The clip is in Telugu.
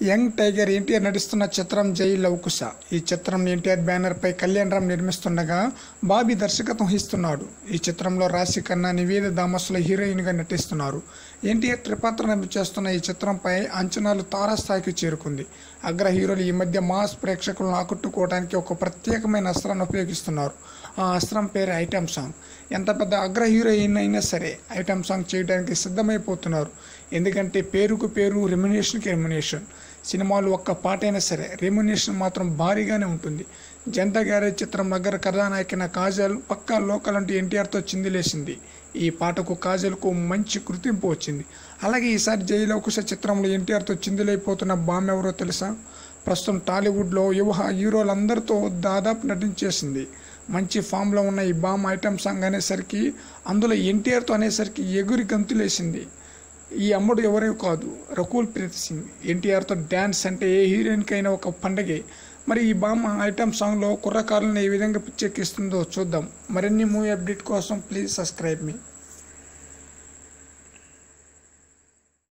యంగ్ టైగర్ ఎన్టీఆర్ నటిస్తున్న చిత్రం జై లవకుశ ఈ చిత్రం ఎన్టీఆర్ బ్యానర్ పై కళ్యాణ్ రామ్ నిర్మిస్తుండగా బాబీ దర్శకత్వం వహిస్తున్నాడు ఈ చిత్రంలో రాశి ఖన్నా నివేద దామస్లో హీరోయిన్ గా నటిస్తున్నారు ఎన్టీఆర్ త్రిపాత్ర చేస్తున్న ఈ చిత్రంపై అంచనాలు తారాస్థాయికి చేరుకుంది అగ్ర హీరోలు ఈ మధ్య మాస్ ప్రేక్షకులను ఆకట్టుకోవడానికి ఒక ప్రత్యేకమైన అస్త్రాన్ని ఉపయోగిస్తున్నారు ఆ అస్త్రం పేరు ఐటమ్ సాంగ్ ఎంత పెద్ద అగ్ర హీరోయిన్ అయినా సరే ఐటమ్ సాంగ్ చేయడానికి సిద్ధమైపోతున్నారు ఎందుకంటే పేరుకు పేరు రెమ్యునేషన్కి రెమ్యునేషన్ సినిమాలు ఒక్క పాట అయినా సరే రెమ్యునేషన్ మాత్రం భారీగానే ఉంటుంది జనతా గ్యారేజ్ చిత్రం నగర కథానాయకన కాజల్ పక్కా లోకల్ అంటూ ఎన్టీఆర్తో చిందిలేసింది ఈ పాటకు కాజల్కు మంచి గుర్తింపు వచ్చింది అలాగే ఈసారి జయలవకుశ చిత్రంలో ఎన్టీఆర్తో చిందులైపోతున్న బామ్ ఎవరో తెలుసా ప్రస్తుతం టాలీవుడ్లో యువ హీరోలందరితో దాదాపు నటించేసింది మంచి ఫామ్లో ఉన్న ఈ బామ్ ఐటమ్ సాంగ్ అనేసరికి అందులో ఎన్టీఆర్తో అనేసరికి ఎగురి గంతులేసింది ఈ అమ్మడు ఎవరో కాదు రకుల్ ప్రీత్ సింగ్ ఎన్టీఆర్తో డ్యాన్స్ అంటే ఏ హీరోయిన్కైనా ఒక పండగే మరి ఈ బామ్మ ఐటమ్ సాంగ్లో కుర్రకారులను ఏ విధంగా పిచ్చెక్కిస్తుందో చూద్దాం మరిన్ని మూవీ అప్డేట్ కోసం ప్లీజ్ సబ్స్క్రైబ్ మీ